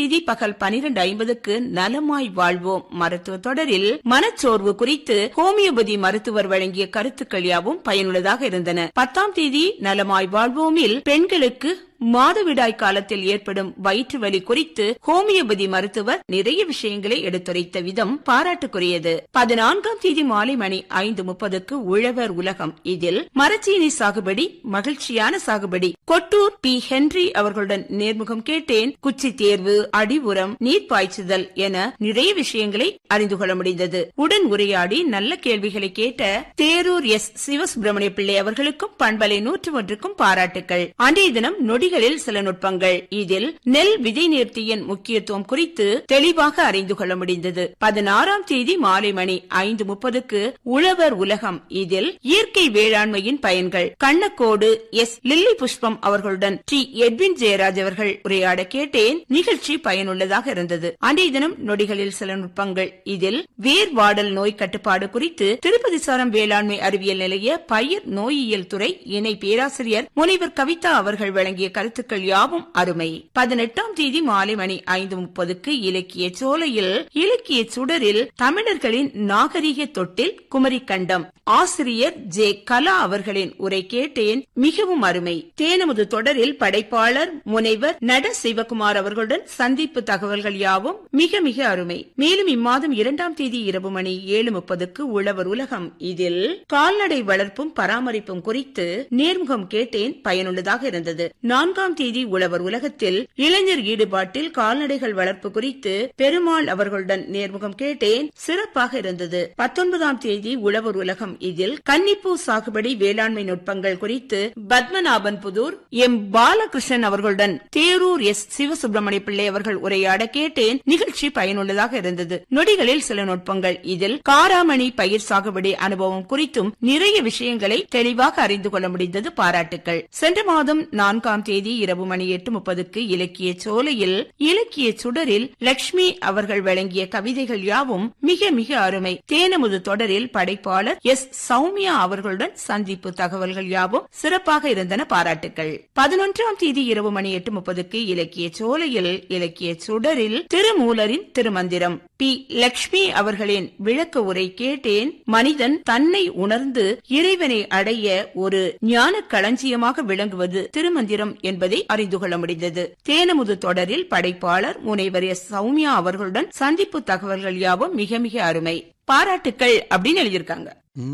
தேதி பகல் பனிரெண்டு ஐம்பதுக்கு நலமாய் வாழ்வோம் மருத்துவ தொடரில் மனச்சோர்வு குறித்து ஹோமியோபதி மருத்துவர் வழங்கிய கருத்துக்கள் யாவும் பயனுள்ளதாக இருந்தன பத்தாம் தேதி நலமாய் வாழ்வோமில் பெண்களுக்கு மாதவிடாய் காலத்தில் ஏற்படும் வயிற்று வலி குறித்து ஹோமியோபதி மருத்துவர் நிறைய விஷயங்களை எடுத்துரைத்த விதம் பாராட்டுக்குரியது பதினான்காம் தேதி மாலை மணி ஐந்து முப்பதுக்கு உழவர் உலகம் இதில் மரச்சீனி சாகுபடி மகிழ்ச்சியான சாகுபடி கொட்டூர் பி ஹென்றி அவர்களுடன் நேர்முகம் கேட்டேன் குச்சி தேர்வு அடி உரம் நீர் பாய்ச்சுதல் என நிறைய விஷயங்களை அறிந்து கொள்ள முடிந்தது உடன் உரையாடி நல்ல கேள்விகளை கேட்ட தேரூர் எஸ் சிவசுப்பிரமணிய பிள்ளை அவர்களுக்கும் பண்பலை நூற்று ஒன்றுக்கும் பாராட்டுக்கள் அன்றைய தினம் நொடிகளில் சில நுட்பங்கள் இதில் நெல் விதை நேர்த்தியின் முக்கியத்துவம் குறித்து தெளிவாக அறிந்து கொள்ள முடிந்தது பதினாறாம் தேதி மாலை மணி ஐந்து முப்பதுக்கு உழவர் உலகம் இதில் இயற்கை வேளாண்மையின் பயன்கள் கண்ணக்கோடு எஸ் லில்லி புஷ்பம் அவர்களுடன் டி எட்வின் ஜெயராஜ் அவர்கள் உரையாட கேட்டேன் நிகழ்ச்சி பயனுள்ளதாக இருந்தது அன்றைய தினம் நொடிகளில் சில நுட்பங்கள் இதில் வேர் வாடல் நோய் கட்டுப்பாடு குறித்து திருப்பதி சாரம் வேளாண்மை அறிவியல் நிலைய பயிர் நோயியல் துறை இணை பேராசிரியர் முனைவர் கவிதா அவர்கள் வழங்கிய கருத்துக்கள் யாவும் அருமை பதினெட்டாம் தேதி மாலை மணி ஐந்து முப்பதுக்கு இலக்கிய சோலையில் இலக்கிய சுடரில் தமிழர்களின் நாகரிக தொட்டில் குமரி கண்டம் ஆசிரியர் ஜே கலா அவர்களின் உரை கேட்டேன் மிகவும் அருமை தேனமுது தொடரில் படைப்பாளர் முனைவர் நட சிவகுமார் அவர்களுடன் சந்திப்பு தகவல்கள் யாவும் மிக மிக அருமை மேலும் இம்மாதம் இரண்டாம் தேதி இரவு மணி ஏழு முப்பதுக்கு உழவர் உலகம் இதில் கால்நடை வளர்ப்பும் பராமரிப்பும் குறித்து நேர்முகம் கேட்டேன் பயனுள்ளதாக இருந்தது நான்காம் தேதி உழவர் உலகத்தில் இளைஞர் ஈடுபாட்டில் கால்நடைகள் வளர்ப்பு குறித்து பெருமாள் அவர்களுடன் நேர்முகம் கேட்டேன் சிறப்பாக இருந்தது பத்தொன்பதாம் தேதி உழவர் உலகம் இதில் கன்னிப்பூ சாகுபடி வேளாண்மை நுட்பங்கள் குறித்து பத்மநாபன் புதூர் எம் பாலகிருஷ்ணன் அவர்களுடன் தேரூர் எஸ் சிவசுப்பிரமணிய பிள்ளை அவர்கள் உரையாட கேட்டேன் நிகழ்ச்சி பயனுள்ளதாக இருந்தது நொடிகளில் சில நுட்பங்கள் இதில் காராமணி பயிர் சாகுபடி அனுபவம் குறித்தும் நிறைய விஷயங்களை தெளிவாக அறிந்து கொள்ள முடிந்தது பாராட்டுக்கள் சென்ற மாதம் நான்காம் தேதி இரவு மணி எட்டு முப்பதுக்கு இலக்கிய சோலையில் இலக்கிய சுடரில் லட்சுமி அவர்கள் வழங்கிய கவிதைகள் யாவும் மிக மிக அருமை தேனமுது தொடரில் படைப்பாளர் எஸ் சௌமியா அவர்களுடன் சந்திப்பு தகவல்கள் யாவும் சிறப்பாக இருந்தன பாராட்டுக்கள் பதினொன்றாம் தேதி இரவு மணி எட்டு முப்பதுக்கு இலக்கிய சோலையில் இலக்கிய சுடரில் திருமூலரின் திருமந்திரம் பி லட்சுமி அவர்களின் விளக்க உரை கேட்டேன் மனிதன் தன்னை உணர்ந்து இறைவனை அடைய ஒரு ஞான களஞ்சியமாக விளங்குவது திருமந்திரம் என்பதை அறிந்து கொள்ள முடிந்தது தேனமுது தொடரில் படைப்பாளர் முனைவர் எஸ் சௌமியா அவர்களுடன் சந்திப்பு தகவல்கள் யாவும் மிக மிக அருமை பாராட்டுக்கள் அப்படின்னு எழுதியிருக்காங்க